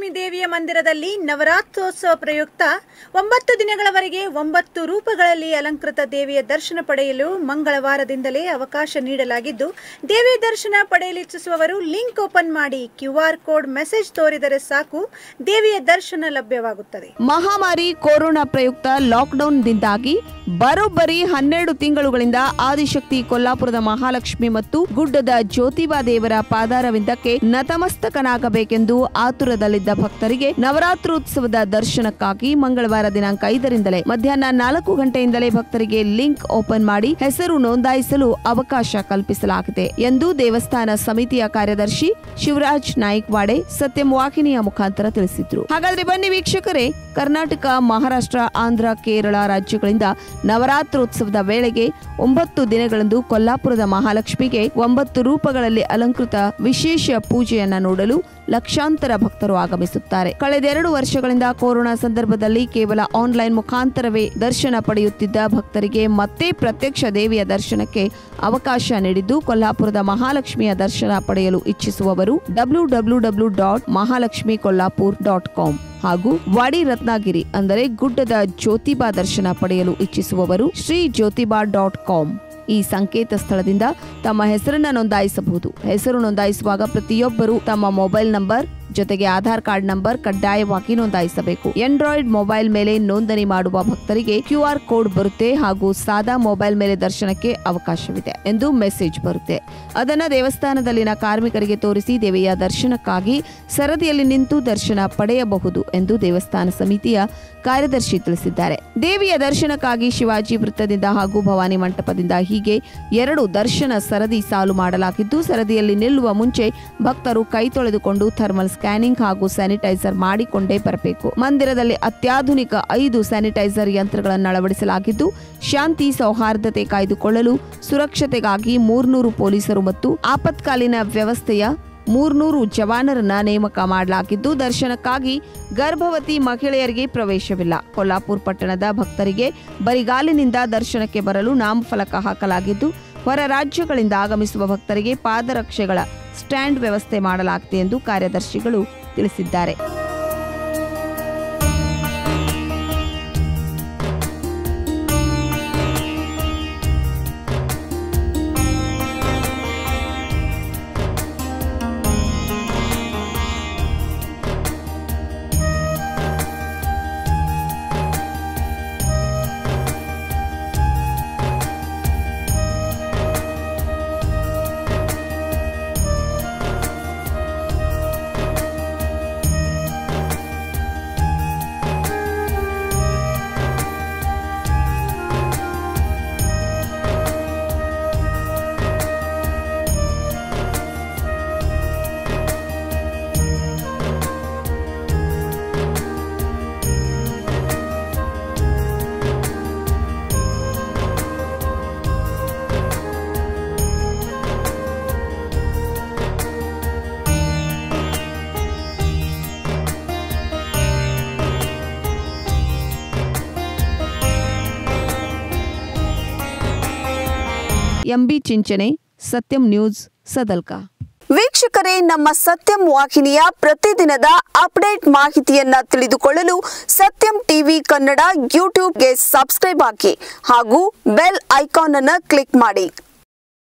ಮಹಾಲಕ್ಷ್ಮಿ ದೇವಿಯ ಮಂದಿರದಲ್ಲಿ ನವರಾತ್ರೋತ್ಸವ ಪ್ರಯುಕ್ತ ಒಂಬತ್ತು ದಿನಗಳವರೆಗೆ ಒಂಬತ್ತು ರೂಪಗಳಲ್ಲಿ ಅಲಂಕೃತ ದೇವಿಯ ದರ್ಶನ ಪಡೆಯಲು ಮಂಗಳವಾರದಿಂದಲೇ ಅವಕಾಶ ನೀಡಲಾಗಿದ್ದು ದೇವಿಯ ದರ್ಶನ ಪಡೆಯಲು ಇಚ್ಛಿಸುವವರು ಲಿಂಕ್ ಓಪನ್ ಮಾಡಿ ಕ್ಯೂ ಆರ್ ಕೋಡ್ ಮೆಸೇಜ್ ತೋರಿದರೆ ಸಾಕು ದೇವಿಯ ದರ್ಶನ ಲಭ್ಯವಾಗುತ್ತದೆ ಮಹಾಮಾರಿ ಕೊರೋನಾ ಪ್ರಯುಕ್ತ ಲಾಕ್ಡೌನ್ದಿಂದಾಗಿ ಬರೋಬ್ಬರಿ ಹನ್ನೆರಡು ತಿಂಗಳುಗಳಿಂದ ಆದಿಶಕ್ತಿ ಕೊಲ್ಲಾಪುರದ ಮಹಾಲಕ್ಷ್ಮಿ ಮತ್ತು ಗುಡ್ಡದ ಜ್ಯೋತಿಬಾ ದೇವರ ಪಾದಾರವಿಂದಕ್ಕೆ ನತಮಸ್ತಕನಾಗಬೇಕೆಂದು ಆತುರದಲ್ಲಿದ್ದ ಭಕ್ತರಿಗೆ ನವರಾತ್ರೋತ್ಸವದ ದರ್ಶನಕ್ಕಾಗಿ ಮಂಗಳವಾರ ದಿನಾಂಕ ಐದರಿಂದಲೇ ಮಧ್ಯಾಹ್ನ ನಾಲ್ಕು ಗಂಟೆಯಿಂದಲೇ ಭಕ್ತರಿಗೆ ಲಿಂಕ್ ಓಪನ್ ಮಾಡಿ ಹೆಸರು ನೋಂದಾಯಿಸಲು ಅವಕಾಶ ಕಲ್ಪಿಸಲಾಗಿದೆ ಎಂದು ದೇವಸ್ಥಾನ ಸಮಿತಿಯ ಕಾರ್ಯದರ್ಶಿ ಶಿವರಾಜ್ ನಾಯ್ಕ್ವಾಡೆ ಸತ್ಯಂ ವಾಹಿನಿಯ ಮುಖಾಂತರ ತಿಳಿಸಿದ್ರು ಹಾಗಾದ್ರೆ ಬನ್ನಿ ವೀಕ್ಷಕರೇ ಕರ್ನಾಟಕ ಮಹಾರಾಷ್ಟ್ರ ಆಂಧ್ರ ಕೇರಳ ರಾಜ್ಯಗಳಿಂದ ನವರಾತ್ರೋತ್ಸವದ ವೇಳೆಗೆ ಒಂಬತ್ತು ದಿನಗಳಂದು ಕೊಲ್ಲಾಪುರದ ಮಹಾಲಕ್ಷ್ಮಿಗೆ ಒಂಬತ್ತು ರೂಪಗಳಲ್ಲಿ ಅಲಂಕೃತ ವಿಶೇಷ ಪೂಜೆಯನ್ನ ನೋಡಲು ಲಕ್ಷಾಂತರ ಭಕ್ತರು ಆಗಮಿಸುತ್ತಾರೆ ಕಳೆದೆರಡು ವರ್ಷಗಳಿಂದ ಕೊರೋನಾ ಸಂದರ್ಭದಲ್ಲಿ ಕೇವಲ ಆನ್ಲೈನ್ ಮುಖಾಂತರವೇ ದರ್ಶನ ಪಡೆಯುತ್ತಿದ್ದ ಭಕ್ತರಿಗೆ ಮತ್ತೆ ಪ್ರತ್ಯಕ್ಷ ದೇವಿಯ ದರ್ಶನಕ್ಕೆ ಅವಕಾಶ ನೀಡಿದ್ದು ಕೊಲ್ಲಾಪುರದ ಮಹಾಲಕ್ಷ್ಮಿಯ ದರ್ಶನ ಪಡೆಯಲು ಇಚ್ಛಿಸುವವರು W W W dot Mahalakshmi Kolhapur dot com ಹಾಗೂ ವಾಡಿ ರತ್ನಾಗಿರಿ ಅಂದರೆ ಗುಡ್ಡದ ಜ್ಯೋತಿಬಾ ದರ್ಶನ ಪಡೆಯಲು ಇಚ್ಛಿಸುವವರು ಶ್ರೀ ಜ್ಯೋತಿಬಾ ಡಾಟ್ ಕಾಮ್ ಈ ಸಂಕೇತ ಸ್ಥಳದಿಂದ ತಮ್ಮ ಹೆಸರನ್ನ ನೋಂದಾಯಿಸಬಹುದು ಹೆಸರು ನೋಂದಾಯಿಸುವಾಗ ಪ್ರತಿಯೊಬ್ಬರು ತಮ್ಮ ಮೊಬೈಲ್ ನಂಬರ್ ಜೊತೆಗೆ ಆಧಾರ್ ಕಾರ್ಡ್ ನಂಬರ್ ಕಡ್ಡಾಯವಾಗಿ ನೋಂದಾಯಿಸಬೇಕು ಆಂಡ್ರಾಯ್ಡ್ ಮೊಬೈಲ್ ಮೇಲೆ ನೋಂದಣಿ ಮಾಡುವ ಭಕ್ತರಿಗೆ ಕ್ಯೂ ಆರ್ ಕೋಡ್ ಬರುತ್ತೆ ಹಾಗೂ ಸಾದಾ ಮೊಬೈಲ್ ಮೇಲೆ ದರ್ಶನಕ್ಕೆ ಅವಕಾಶವಿದೆ ಎಂದು ಮೆಸೇಜ್ ಬರುತ್ತೆ ಅದನ್ನ ದೇವಸ್ಥಾನದಲ್ಲಿನ ಕಾರ್ಮಿಕರಿಗೆ ತೋರಿಸಿ ದೇವಿಯ ದರ್ಶನಕ್ಕಾಗಿ ಸರದಿಯಲ್ಲಿ ನಿಂತು ದರ್ಶನ ಪಡೆಯಬಹುದು ಎಂದು ದೇವಸ್ಥಾನ ಸಮಿತಿಯ ಕಾರ್ಯದರ್ಶಿ ತಿಳಿಸಿದ್ದಾರೆ ದೇವಿಯ ದರ್ಶನಕ್ಕಾಗಿ ಶಿವಾಜಿ ವೃತ್ತದಿಂದ ಹಾಗೂ ಭವಾನಿ ಮಂಟಪದಿಂದ ಹೀಗೆ ಎರಡು ದರ್ಶನ ಸರದಿ ಸಾಲು ಮಾಡಲಾಗಿದ್ದು ಸರದಿಯಲ್ಲಿ ನಿಲ್ಲುವ ಮುಂಚೆ ಭಕ್ತರು ಕೈ ತೊಳೆದುಕೊಂಡು ಥರ್ಮಲ್ ಸ್ಕ್ಯಾನಿಂಗ್ ಹಾಗೂ ಸ್ಯಾನಿಟೈಸರ್ ಮಾಡಿಕೊಂಡೇ ಬರಬೇಕು ಮಂದಿರದಲ್ಲಿ ಅತ್ಯಾಧುನಿಕ ಐದು ಸ್ಯಾನಿಟೈಸರ್ ಯಂತ್ರಗಳನ್ನು ಅಳವಡಿಸಲಾಗಿದ್ದು ಶಾಂತಿ ಸೌಹಾರ್ದತೆ ಕಾಯ್ದುಕೊಳ್ಳಲು ಸುರಕ್ಷತೆಗಾಗಿ ಮೂರ್ನೂರು ಪೊಲೀಸರು ಮತ್ತು ಆಪತ್ಕಾಲೀನ ವ್ಯವಸ್ಥೆಯ ಮೂರ್ನೂರು ಜವಾನರನ್ನ ನೇಮಕ ಮಾಡಲಾಗಿದ್ದು ದರ್ಶನಕ್ಕಾಗಿ ಗರ್ಭವತಿ ಮಹಿಳೆಯರಿಗೆ ಪ್ರವೇಶವಿಲ್ಲ ಕೊಲ್ಲಾಪುರ ಪಟ್ಟಣದ ಭಕ್ತರಿಗೆ ಬರಿಗಾಲಿನಿಂದ ದರ್ಶನಕ್ಕೆ ಬರಲು ನಾಮಫಲಕ ಹಾಕಲಾಗಿದ್ದು ಹೊರ ರಾಜ್ಯಗಳಿಂದ ಆಗಮಿಸುವ ಭಕ್ತರಿಗೆ ಪಾದರಕ್ಷೆಗಳ ಸ್ಟ್ಯಾಂಡ್ ವ್ಯವಸ್ಥೆ ಮಾಡಲಾಗಿದೆ ಎಂದು ಕಾರ್ಯದರ್ಶಿಗಳು ತಿಳಿಸಿದ್ದಾರೆ ಎಂಬಿ ಚಿಂಚನೆ ಸತ್ಯಂ ನ್ಯೂಸ್ ಸದಲ್ಕಾ ವೀಕ್ಷಕರೇ ನಮ್ಮ ಸತ್ಯಂ ವಾಹಿನಿಯ ಪ್ರತಿದಿನದ ಅಪ್ಡೇಟ್ ಮಾಹಿತಿಯನ್ನ ತಿಳಿದುಕೊಳ್ಳಲು ಸತ್ಯಂ ಟಿವಿ ಕನ್ನಡ ಯೂಟ್ಯೂಬ್ಗೆ ಸಬ್ಸ್ಕ್ರೈಬ್ ಹಾಕಿ ಹಾಗೂ ಬೆಲ್ ಐಕಾನ್ ಅನ್ನು ಕ್ಲಿಕ್ ಮಾಡಿ